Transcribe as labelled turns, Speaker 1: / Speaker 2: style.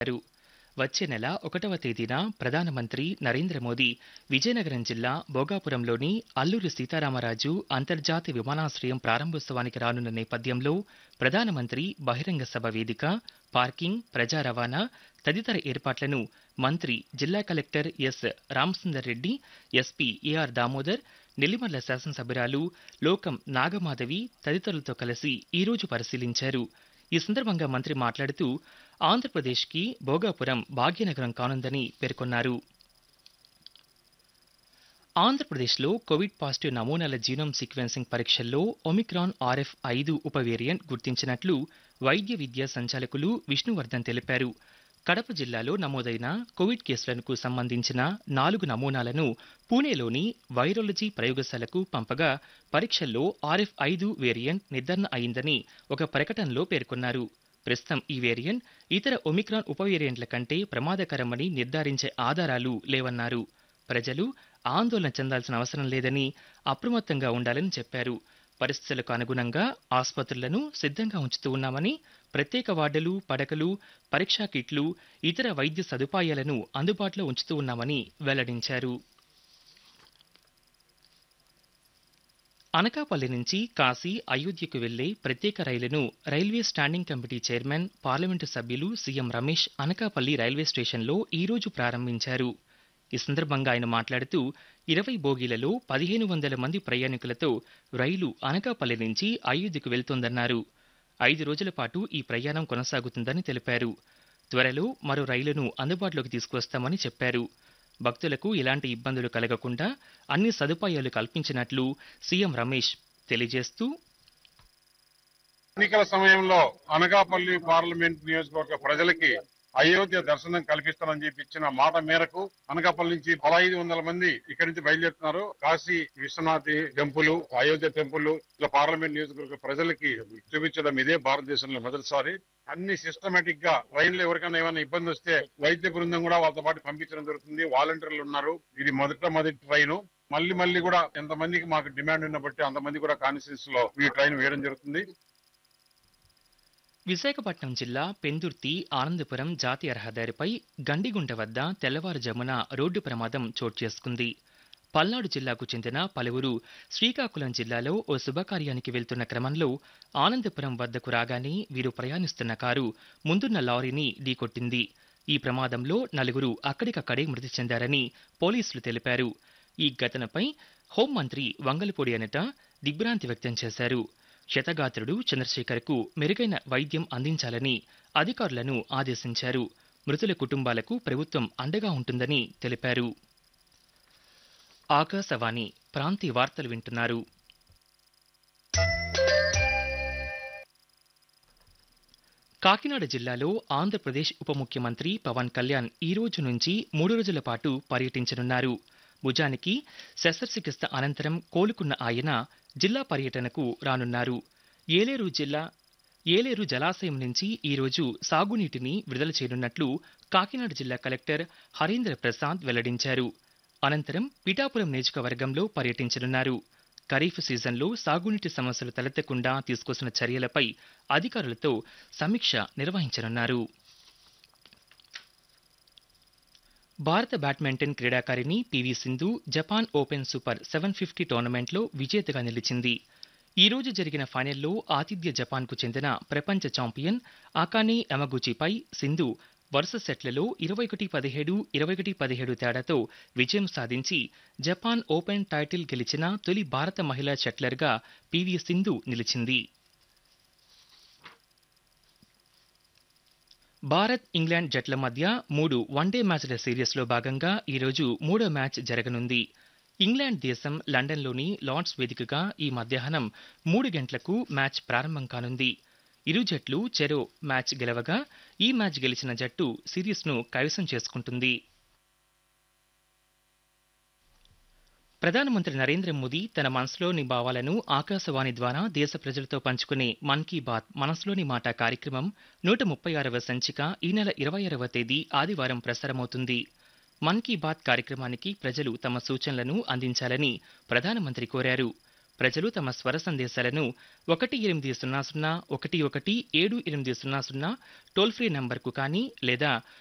Speaker 1: చేశారు వచ్చే నెల ఒకటవ తేదీన ప్రధానమంత్రి నరేంద్ర మోదీ విజయనగరం జిల్లా భోగాపురంలోని అల్లూరి సీతారామరాజు అంతర్జాతీయ విమానాశ్రయం ప్రారంభోత్సవానికి రానున్న నేపథ్యంలో ప్రధానమంత్రి బహిరంగ సభ వేదిక పార్కింగ్ ప్రజా రవాణా తదితర ఏర్పాట్లను మంత్రి జిల్లా collector S Ramasundar Reddy SP A R Damodar Nellimarla శాసనసభ్యురాలు లోకం నాగమాధవి తదితరులతో కలిసి ఈరోజు పరిశీలించారు ఈ సందర్భంగా మంత్రి మాట్లాడుతూ ఆంధ్రప్రదేశ్కి భోగాపురం భాగ్యనగరం కానుందని పేర్కొన్నారు ఆంధ్రప్రదేశ్లో కోవిడ్ పాజిటివ్ నమూనాల జీనోమ్ సీక్వెన్సింగ్ పరీక్షల్లో ఒమిక్రాన్ ఆర్ఎఫ్ ఐదు ఉప వేరియంట్ గుర్తించినట్లు వైద్య విద్యా సంచాలకులు విష్ణువర్ధన్ తెలిపారు కడప జిల్లాలో నమోదైన కోవిడ్ కేసులకు సంబంధించిన నాలుగు నమూనాలను పూణేలోని వైరాలజీ ప్రయోగశాలకు పంపగా పరీక్షల్లో ఆర్ఎఫ్ ఐదు వేరియంట్ నిర్ధారణ అయిందని ఒక ప్రకటనలో పేర్కొన్నారు ప్రస్తుతం ఈ వేరియంట్ ఇతర ఒమిక్రాన్ ఉప వేరియంట్ల కంటే ప్రమాదకరమని నిర్ధారించే ఆధారాలు లేవన్నారు ప్రజలు ఆందోళన చెందాల్సిన అవసరం లేదని అప్రమత్తంగా ఉండాలని చెప్పారు పరిస్థితులకు అనుగుణంగా ఆసుపత్రులను సిద్ధంగా ఉంచుతూ ఉన్నామని ప్రత్యేక వార్డులు పడకలు పరీక్షా కిట్లు ఇతర వైద్య సదుపాయాలను అందుబాటులో ఉంచుతూ ఉన్నామని వెల్లడించారు అనకాపల్లి నుంచి కాశీ అయోధ్యకు వెళ్లే ప్రత్యేక రైలును railway standing committee chairman parliament సభ్యులు సీఎం రమేష్ అనకాపల్లి రైల్వే స్టేషన్లో ఈరోజు ప్రారంభించారు ఈ సందర్భంగా ఆయన మాట్లాడుతూ ఇరవై బోగీలలో పదిహేను వందల మంది ప్రయాణికులతో రైలు అనకాపల్లి నుంచి అయోధ్యకు వెళ్తోందన్నారు ఐదు రోజుల పాటు ఈ ప్రయాణం కొనసాగుతుందని తెలిపారు త్వరలో మరో రైలును అందుబాటులోకి తీసుకువస్తామని చెప్పారు భక్తులకు ఎలాంటి ఇబ్బందులు కలగకుండా అన్ని సదుపాయాలు కల్పించినట్లు సీఎం రమేష్ తెలియజేస్తూ
Speaker 2: ఎన్నికల సమయంలో అనకాపల్లి పార్లమెంట్ నియోజకవర్గ ప్రజలకి అయోధ్య దర్శనం కల్పిస్తానని చెప్పి ఇచ్చిన మాట మేరకు అనకాపల్లి నుంచి పదహైదు వందల మంది ఇక్కడి నుంచి బయలుదేరుతున్నారు కాశీ విశ్వనాథ్ టెంపుల్ అయోధ్య టెంపుల్ ఇట్లా పార్లమెంట్ నియోజకవర్గ ప్రజలకి చూపించడం ఇదే భారతదేశంలో మొదటిసారి అన్ని సిస్టమేటిక్ గా ట్రైన్ లో ఎవరికైనా ఏమైనా ఇబ్బంది వస్తే వైద్య బృందం కూడా వాళ్ళతో పాటు పంపించడం జరుగుతుంది వాలంటీర్లు ఉన్నారు ఇది మొదట మొదటి ట్రైన్ మళ్ళీ మళ్ళీ కూడా ఎంతమందికి మాకు డిమాండ్ ఉన్న బట్టి అంతమంది కూడా కాన్స్టిట్యూన్స్ లో ఈ ట్రైన్ వేయడం జరుగుతుంది
Speaker 1: విశాఖపట్నం జిల్లా పెందుర్తి ఆనందపురం జాతీయ రహదారిపై గండిగుంట వద్ద తెల్లవారుజామున రోడ్డు ప్రమాదం చోటు చేసుకుంది పల్నాడు జిల్లాకు చెందిన పలువురు శ్రీకాకుళం జిల్లాలో ఓ శుభకార్యానికి వెళ్తున్న క్రమంలో ఆనందపురం వద్దకు రాగానే వీరు ప్రయాణిస్తున్న కారు ముందున్న లారీని ఢీకొట్టింది ఈ ప్రమాదంలో నలుగురు అక్కడికక్కడే మృతి చెందారని పోలీసులు తెలిపారు ఈ ఘటనపై హోంమంత్రి వంగలపూడి అనట దిగ్భ్రాంతి వ్యక్తం చేశారు శతగాత్రుడు చంద్రశేఖర్కు మెరుగైన వైద్యం అందించాలని అధికారులను ఆదేశించారు మృతుల కుటుంబాలకు ప్రభుత్వం అండగా ఉంటుందని తెలిపారు ఆకాశవాణి ప్రాంతీయ వార్తలు వింటున్నారు కాకినాడ జిల్లాలో ఆంధ్రప్రదేశ్ ఉప ముఖ్యమంత్రి పవన్ కళ్యాణ్ ఈ రోజు నుంచి మూడు రోజుల పాటు పర్యటించనున్నారు భుజానికి శస్త్రచికిత్స అనంతరం కోలుకున్న ఆయన జిల్లా పర్యటనకు రానున్నారు ఏలేరు జిల్లా ఏలేరు జలాశయం నుంచి ఈ రోజు సాగునీటిని విడుదల చేయనున్నట్లు కాకినాడ జిల్లా కలెక్టర్ హరీంద్ర ప్రసాద్ వెల్లడించారు అనంతరం పిఠాపురం నియోజకవర్గంలో పర్యటించనున్నారు ఖరీఫ్ సీజన్లో సాగునీటి సమస్యలు తలెత్తకుండా తీసుకొస్తున్న చర్యలపై అధికారులతో సమీక్ష నిర్వహించనున్నారు భారత బ్యాడ్మింటన్ క్రీడాకారిణి P V Sindhu Japan open super seven fifty టోర్నమెంట్లో విజేతగా నిలిచింది ఈ రోజు జరిగిన ఫైనల్లో ఆతిథ్య జపాన్కు చెందిన ప్రపంచ ఛాంపియన్ అకానే యమగుచిపై సింధు వరుస సెట్లలో ఇరవై ఒకటి పదిహేడు ఇరవై ఒకటి పదిహేడు తేడాతో విజయం సాధించి జపాన్ ఓపెన్ టైటిల్ గెలిచిన తొలి భారత మహిళా షట్లర్గా పివి సింధు నిలిచింది భారత్ ఇంగ్లాండ్ జట్ల మధ్య మూడు వన్డే మ్యాచ్ల సిరీస్లో భాగంగా ఈరోజు మూడో మ్యాచ్ జరగనుంది ఇంగ్లాండ్ దేశం లండన్లోని లార్డ్స్ వేదికగా ఈ మధ్యాహ్నం మూడు గంటలకు మ్యాచ్ ప్రారంభం కానుంది ఇరు జట్లు చెరో మ్యాచ్ గెలవగా ఈ మ్యాచ్ గెలిచిన జట్టు సిరీస్ను కైవసం చేసుకుంటుంది ప్రధానమంత్రి నరేంద్ర మోదీ తన మనసులోని భావాలను ఆకాశవాణి ద్వారా దేశ ప్రజలతో పంచుకునే మన్ కీ బాత్ మనసులోని మాట కార్యక్రమం నూట ముప్పై ఆరవ సంచిక ఈ నెల ఇరవై ఆరవ తేదీ ఆదివారం ప్రసారమవుతుంది మన్ కీ బాత్ కార్యక్రమానికి ప్రజలు తమ సూచనలను అందించాలని ప్రధానమంత్రి కోరారు ప్రజలు తమ స్వర సందేశాలను ఒకటి ఎనిమిది సున్నా సున్నా ఒకటి ఒకటి ఏడు ఎనిమిది సున్నా సున్నా టోల్ ఫ్రీ నంబర్కు కానీ లేదా